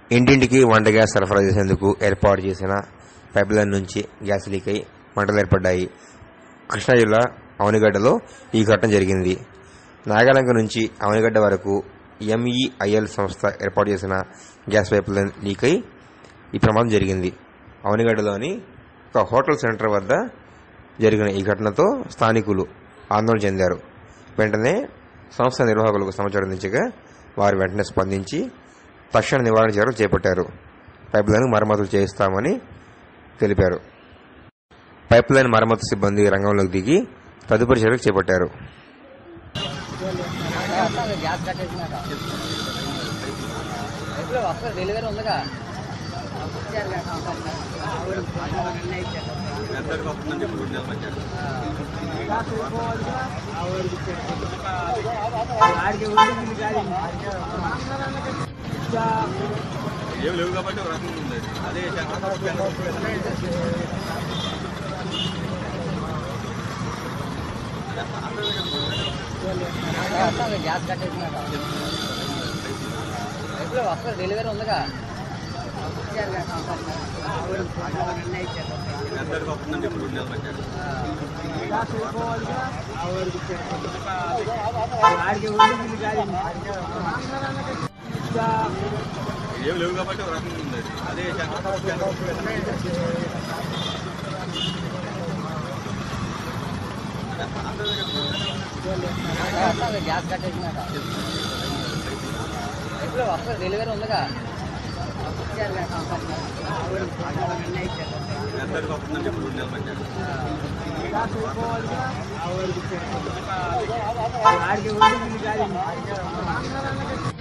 ఇంటింటికి వంట గ్యాస్ సరఫరా చేసేందుకు ఏర్పాటు చేసిన పైప్లైన్ నుంచి గ్యాస్ లీక్ అయి మంటలు ఏర్పడ్డాయి కృష్ణా జిల్లా అవనిగడ్డలో ఈ ఘటన జరిగింది నాగాలంక నుంచి అవనిగడ్డ వరకు ఎంఈఐఎల్ సంస్థ ఏర్పాటు చేసిన గ్యాస్ పైప్లైన్ లీక్ అయి ఈ ప్రమాదం జరిగింది అవనిగడ్డలోని ఒక హోటల్ సెంటర్ వద్ద జరిగిన ఈ ఘటనతో స్థానికులు ఆందోళన చెందారు వెంటనే సంస్థ నిర్వాహకులకు సమాచారం అందించగా వారు వెంటనే స్పందించి తక్షణ నివారణ చర్యలు చేపట్టారు పైప్లైన్ మరమ్మతులు చేయిస్తామని తెలిపారు పైప్లైన్ మరమ్మతు సిబ్బంది రంగంలోకి దిగి తదుపరి చర్యలు చేపట్టారు గ్యాస్ కట్టేసినాక ఇప్పుడు వస్తుంది డెలివరీ ఉందిగా ఇచ్చారు కదా. ఏం లేవు కాబట్టి ఒక రకంగా ఉంది అదే వస్తుంది గ్యాస్ కట్టేసినాక ఇప్పుడు వస్తుంది డెలివరీ ఉందిగా ఇచ్చారు కదా. అందరికి వస్తుందంటే ఇప్పుడు రెండు నెలలు పట్టారు ఏం లేవు కాబట్టి ఒక రకంగా ఉంది అదే వస్తుంది గ్యాస్ కట్టేసినాక ఇప్పుడు వస్తుంది డెలివరీ ఉందిగా ఇచ్చారు కదా. అందరికి వస్తుందంటే ఇప్పుడు రెండు నెలలు పట్టారు ఆడికి